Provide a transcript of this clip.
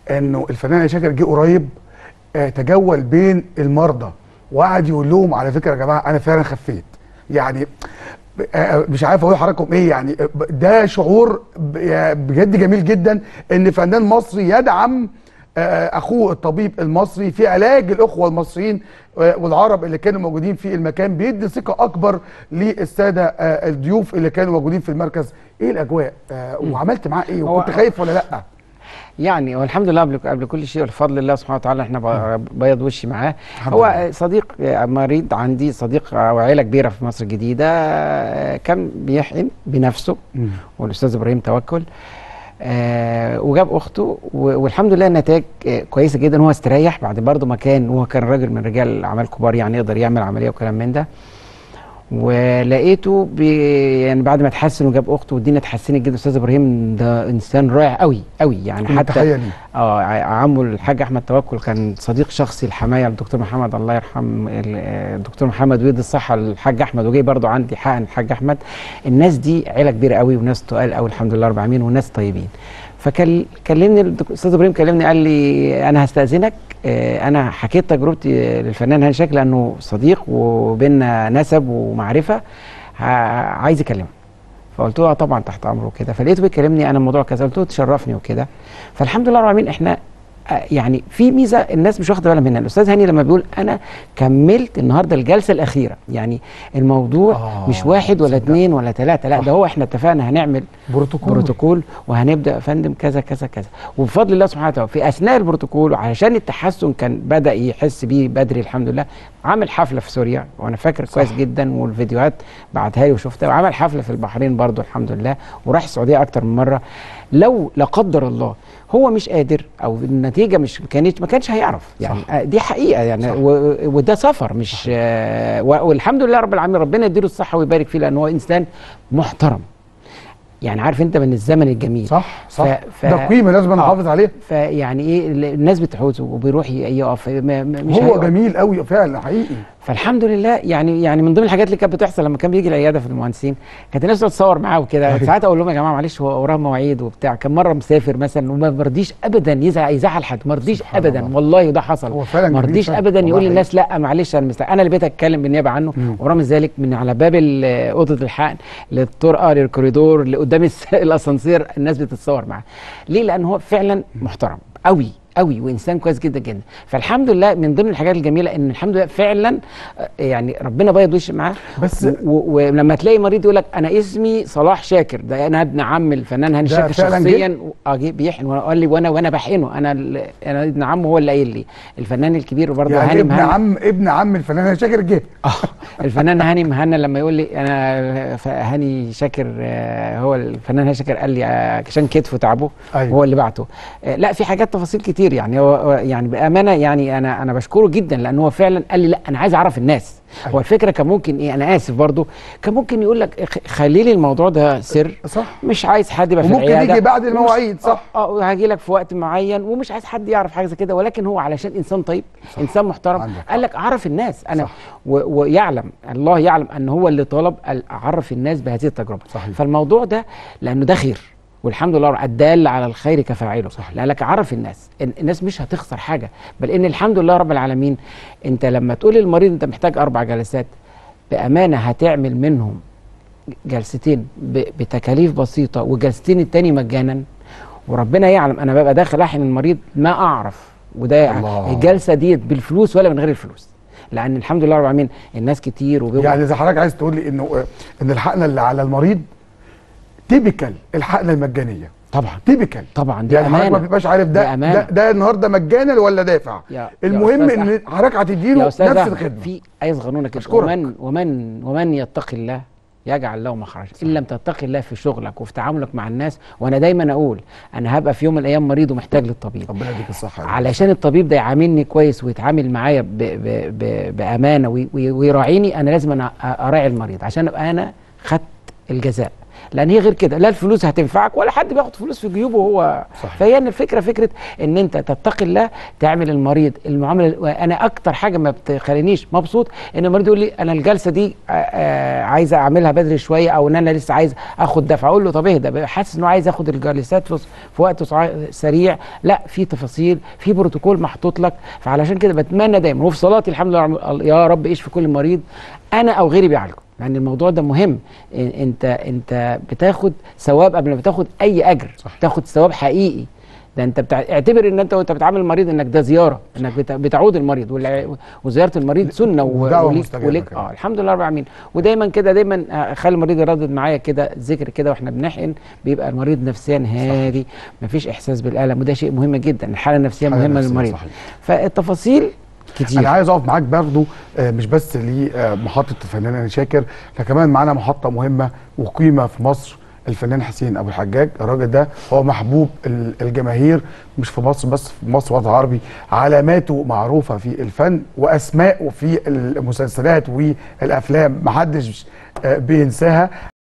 انه الفنان علي شاكر جه قريب آه، تجول بين المرضى وقعد يقول لهم على فكره يا جماعه انا فعلا خفيت يعني آه، مش عارف اقول لحضراتكم ايه يعني آه، ده شعور ب- يا- بجد جميل جدا ان فنان مصري يدعم آه، اخوه الطبيب المصري في علاج الاخوه المصريين آه، والعرب اللي كانوا موجودين في المكان بيدي ثقه اكبر للساده آه، الضيوف اللي كانوا موجودين في المركز ايه الاجواء آه، وعملت معاه ايه هو- وكنت خايف ولا لا يعني والحمد لله قبل قبل كل شيء والفضل الله سبحانه وتعالى احنا ب- بيض وشي معاه الحمد هو لله. صديق مريض عندي صديق وعيله كبيره في مصر الجديده كان بيحقن بنفسه والاستاذ ابراهيم توكل آه وجاب اخته و- والحمد لله النتائج آه، كويسه جدا هو استريح بعد برضه ما كان وهو كان راجل من رجال الاعمال كبار يعني يقدر يعمل عمليه وكلام من ده ولقيته بي يعني بعد ما اتحسن وجاب اخته والدنيا اتحسنت جدا الاستاذ ابراهيم ده انسان رائع قوي قوي يعني كل حتى تحيه ليه اه ع- عمه الحاج احمد توكل كان صديق شخصي الحمايه الدكتور محمد الله يرحم ال- آه، الدكتور محمد ويدي الصحه الحاج احمد وجاي برضو عندي حقن الحاج احمد الناس دي عيله كبيره قوي وناس تقال قوي الحمد لله رب العالمين وناس طيبين فكان كلمني الدك- الاستاذ ابراهيم كلمني قال لي انا هستاذنك آه، انا حكيت تجربتي للفنان هاني شاكر لانه صديق وبيننا نسب ومعرفه ه- عايز يكلمك فقلت له آه طبعا تحت امره وكده فلقيته بيكلمني انا الموضوع كذا قلت له تشرفني وكده فالحمد لله رب العالمين احنا آه، يعني في ميزه الناس مش واخده بالها منها الاستاذ هاني لما بيقول انا كملت النهارده الجلسه الاخيره يعني الموضوع آه، مش واحد ولا تصدق. اثنين ولا ثلاثه لا صح. ده هو احنا اتفقنا هنعمل بروتوكول بروتوكول وهنبدا يا فندم كذا كذا كذا وبفضل الله سبحانه وتعالى في اثناء البروتوكول وعشان التحسن كان بدا يحس بيه بدري الحمد لله عمل حفله في سوريا وانا فاكر كويس جدا والفيديوهات بعتها لي وشفتها وعمل حفله في البحرين برضو الحمد لله وراح السعوديه اكتر من مره لو لا قدر الله هو مش قادر او النتيجه مش كانت ما كانش هيعرف يعني صح. آه، دي حقيقه يعني صح. و- وده سفر مش آه، و- والحمد لله رب العالمين ربنا يديله الصحه ويبارك فيه لان هو انسان محترم يعني عارف انت من الزمن الجميل صح صح ف- ف- ده قيمه لازم آه. نحافظ عليها فيعني ايه ال- الناس بتحوزه وبيروح ي- يقف ما- ما- مش هو هيقف. جميل قوي فعلا حقيقي فالحمد لله يعني يعني من ضمن الحاجات اللي كانت بتحصل لما كان بيجي العياده في المهندسين كانت الناس تتصور معاه وكده أيوة. ساعات اقول لهم يا جماعه معلش هو وراه مواعيد وبتاع كان مره مسافر مثلا وما مرضيش ابدا يزعل يزعل حد ما رضيش سبحان ابدا الله. والله ده حصل هو فعلا ما جميل رضيش فعلا. ابدا والله يقول حقيقي. للناس لا معلش انا مست... انا اللي بقيت اتكلم بالنيابه عنه مم. ورغم ذلك من على باب ال- اوضه الحقن للطرقه للكوريدور لقدام الس- الاسانسير الناس بتتصور معاه ليه لان هو فعلا محترم قوي قوي وانسان كويس جدا جدا فالحمد لله من ضمن الحاجات الجميله ان الحمد لله فعلا آه، يعني ربنا بيض وش معاه بس و- و- ولما تلاقي مريض يقول لك انا اسمي صلاح شاكر ده انا ابن عم الفنان هاني ده شاكر فعلاً شخصيا اه جه بيحن وقال لي وانا وانا بحقنه انا ال- انا ابن عمه هو اللي قايل لي الفنان الكبير برضه يعني هاني ابن مهنا عم ابن عم الفنان هاني شاكر جه اه الفنان هاني مهنا لما يقول لي انا ف- هاني شاكر آه، هو الفنان هاني شاكر قال لي آه، عشان كتفه تعبه أيوة. هو اللي بعته آه، لا في حاجات تفاصيل كتير يعني هو هو يعني بامانه يعني انا انا بشكره جدا لان هو فعلا قال لي لا انا عايز اعرف الناس أيوة. هو الفكره كان ممكن ايه انا اسف برضو كان ممكن يقول لك خ- خلي لي الموضوع ده سر صح مش عايز حد يبقى في وممكن العياده يجي بعد ومش- المواعيد صح اه اه وهاجي لك في وقت معين ومش عايز حد يعرف حاجه زي كده ولكن هو علشان انسان طيب صح. انسان محترم عندك حق. قال لك اعرف الناس انا صح. و- ويعلم الله يعلم ان هو اللي طلب ال- اعرف الناس بهذه التجربه صحيح. فالموضوع ده لانه ده خير والحمد لله الدال على الخير كفاعله صحيح. لا لك عرف الناس إن الناس مش هتخسر حاجه بل ان الحمد لله رب العالمين انت لما تقول للمريض انت محتاج اربع جلسات بامانه هتعمل منهم جلستين ب- بتكاليف بسيطه وجلستين التاني مجانا وربنا يعلم انا ببقى داخل احن المريض ما اعرف وده الله. الجلسه ديت بالفلوس ولا من غير الفلوس لان الحمد لله رب العالمين الناس كتير وبيبقوا يعني اذا حضرتك عايز تقول لي انه آه، ان الحقنه اللي على المريض تيبيكال الحقنه المجانيه طبعا تيبيكال طبعا دي يعني حضرتك ما امانه بتبقاش عارف دي ده أمانة. ده, ده النهارده مجانا ولا دافع يا- يا المهم أستاذ ان أحمد. حضرتك هتديله يا نفس استاذ أحمد، الخدمه في ايه صغنونه كده أشكرك. ومن ومن ومن يتقي الله يجعل له مخرجا ان لم تتقي الله في شغلك وفي تعاملك مع الناس وانا دايما اقول انا هبقى في يوم من الايام مريض ومحتاج للطبيب ربنا يديك الصحه يا رب. علشان الطبيب ده يعاملني كويس ويتعامل معايا ب ب ب بامانه وي- وي- ويراعيني انا لازم أنا أ- اراعي المريض عشان ابقى انا خدت الجزاء لان هي غير كده لا الفلوس هتنفعك ولا حد بياخد فلوس في جيوبه وهو صحيح. فهي إن الفكره فكره ان انت تتقي الله تعمل المريض المعامله انا اكتر حاجه ما بتخلينيش مبسوط ان المريض يقول لي انا الجلسه دي آه، آه، عايز اعملها بدري شويه او ان انا لسه عايز اخد دفعه اقول له طب اهدى بقى حاسس انه عايز ياخد الجلسات في في وقت صع- سريع لا في تفاصيل في بروتوكول محطوط لك فعلشان كده بتمنى دايما وفي صلاتي الحمد لله يا رب ايش في كل مريض انا او غيري بيعالجه لان الموضوع ده مهم إن- انت انت بتاخد ثواب قبل ما بتاخد اي اجر صح. تاخد ثواب حقيقي ده انت بتاع... اعتبر ان انت وانت بتعامل المريض انك ده زياره انك بت... بتعود المريض والع... وزياره المريض سنه و... ودعوة وليك مستجابة وليك كمان. اه الحمد لله رب العالمين ودايما كده دايما اخلي المريض يردد معايا كده ذكر كده واحنا بنحقن بيبقى المريض نفسيا هادي مفيش احساس بالالم وده شيء مهم جدا الحاله النفسيه حالة مهمه نفسية، للمريض صحيح. فالتفاصيل كتير انا عايز اقف معاك برضو آه، مش بس لمحطه الفنان انا شاكر احنا كمان معانا محطه مهمه وقيمه في مصر الفنان حسين ابو الحجاج الراجل ده هو محبوب ال- الجماهير مش في مصر بس في مصر والوطن العربي علاماته معروفه في الفن واسماءه في المسلسلات والافلام محدش آه، بينساها